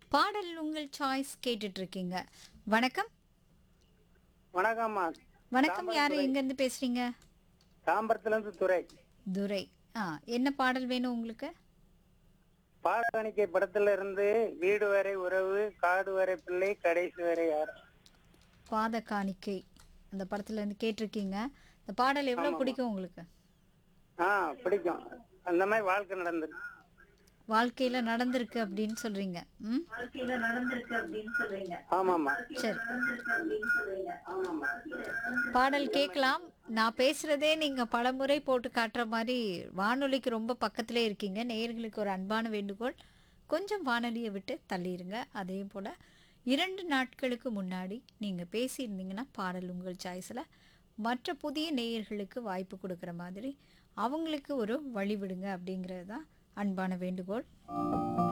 பாடல் உங்கள் சாய்ஸ் கேட்டுட்டு இருக்கீங்க வணக்கம் வணக்கம்மா வணக்கம் யாரு எங்க இருந்து பேசுறீங்க தாம்பரத்துல இருந்து துறை துரை ஆ என்ன பாடல் வேணும் உங்களுக்கு பாடகாணிக்கை படத்துல இருந்து வீடு வரை உறவு காடு வரை பிள்ளை கடைசி வரை யார் பாத காணிக்கை அந்த படத்துல இருந்து கேட்டிருக்கீங்க இந்த பாடல் எவ்வளவு பிடிக்கும் உங்களுக்கு ஆ பிடிக்கும் அந்த மாதிரி வாழ்க்கை நடந்துருக்கு வாழ்க்கையில நடந்திருக்கு அப்படின்னு சொல்றீங்க ம் ஆமாம்மா சரி பாடல் கேட்கலாம் நான் பேசுறதே நீங்க பலமுறை போட்டு காட்டுற மாதிரி வானொலிக்கு ரொம்ப பக்கத்திலே இருக்கீங்க நேயர்களுக்கு ஒரு அன்பான வேண்டுகோள் கொஞ்சம் வானொலியை விட்டு தள்ளிடுங்க அதே போல இரண்டு நாட்களுக்கு முன்னாடி நீங்க பேசியிருந்தீங்கன்னா பாடல் உங்கள் சாய்ஸில் மற்ற புதிய நேயர்களுக்கு வாய்ப்பு கொடுக்குற மாதிரி அவங்களுக்கு ஒரு வழி விடுங்க அப்படிங்கிறது தான் அன்பான வேண்டுகோள்